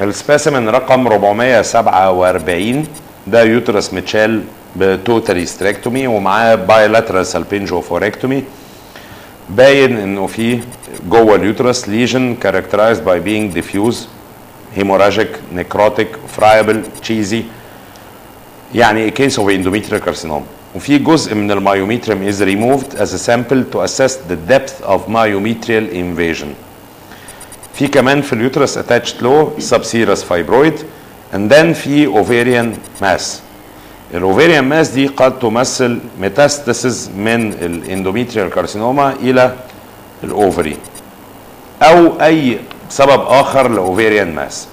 السبيسيمن رقم 447 ده يوترس متشال بتوتال هيستريكتومي ومعاه بايلاترال سالبينجو فوركتومي باين انه في جوه اليوترس ليجن characterized by being diffuse hemorrhagic necrotic friable cheesy يعني a case of endometrial carcinoma وفي جزء من المايوميتريم is removed as a sample to assess the depth of myometrial invasion في كمان في اليوترس attached له subserous fibroid and then في ovarian mass الاوفيريان ماس دي قد تمثل ميتاستاسيس من الاندوميتريال كارسينوما الى الاوفري او اي سبب اخر لاوفيريان ماس